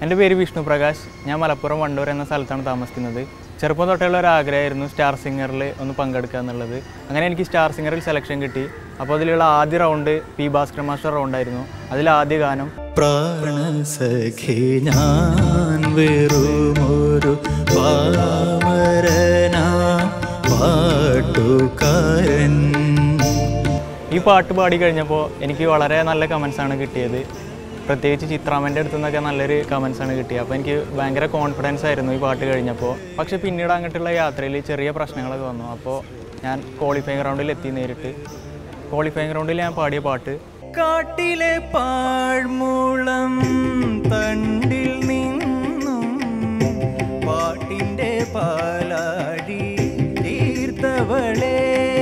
എൻ്റെ പേര് വിഷ്ണു പ്രകാശ് ഞാൻ മലപ്പുറം വണ്ടൂർ എന്ന സ്ഥലത്താണ് താമസിക്കുന്നത് ചെറുപ്പം തൊട്ടുള്ള ഒരു ആഗ്രഹമായിരുന്നു സ്റ്റാർ സിംഗറിൽ ഒന്ന് പങ്കെടുക്കുക എന്നുള്ളത് അങ്ങനെ എനിക്ക് സ്റ്റാർ സിംഗറിൽ സെലക്ഷൻ കിട്ടി അപ്പോൾ അതിലുള്ള ആദ്യ റൗണ്ട് പി ഭാസ്കർ മാസ്റ്റർ റൗണ്ടായിരുന്നു അതിൽ ആദ്യ ഗാനം പ്രാണസഖി ഞാൻ വെറുമൊരു പാമരനാ പാട്ടുകാരൻ ഈ പാട്ട് പാടി കഴിഞ്ഞപ്പോൾ എനിക്ക് വളരെ നല്ല കമൻസ് ആണ് കിട്ടിയത് പ്രത്യേകിച്ച് ചിത്രാമ്മൻ്റെ അടുത്തു നിന്നൊക്കെ നല്ലൊരു കമൻസ് ആണ് കിട്ടിയത് അപ്പോൾ എനിക്ക് ഭയങ്കര കോൺഫിഡൻസ് ആയിരുന്നു ഈ പാട്ട് കഴിഞ്ഞപ്പോൾ പക്ഷേ പിന്നീട് അങ്ങോട്ടുള്ള യാത്രയിൽ ചെറിയ പ്രശ്നങ്ങളൊക്കെ വന്നു അപ്പോൾ ഞാൻ ക്വാളിഫയിങ് റൗണ്ടിൽ എത്തി നേരിട്ട് ക്വാളിഫയിങ് റൗണ്ടിൽ ഞാൻ പാടിയ പാട്ട് കാട്ടിലെ പാഴ്മൂളം തണ്ടിൽ നിന്നും പാട്ടിൻ്റെ പാലാഴി തീർത്തവളേ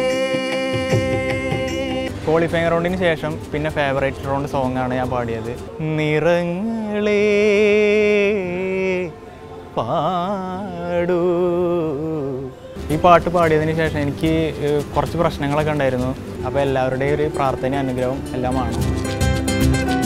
ക്വാളിഫയിങ് റൗണ്ടിന് ശേഷം പിന്നെ ഫേവറേറ്റ് റൗണ്ട് സോങ് ആണ് ഞാൻ പാടിയത് നിറങ്ങളേ പാടൂ ഈ പാട്ട് പാടിയതിന് ശേഷം എനിക്ക് ഏഹ്, കുറച്ച് പ്രശ്നങ്ങളൊക്കെ ഉണ്ടായിരുന്നു അപ്പോൾ എല്ലാവരുടെയും ഒരു പ്രാർത്ഥന അനുഗ്രഹം എല്ലാമാണ്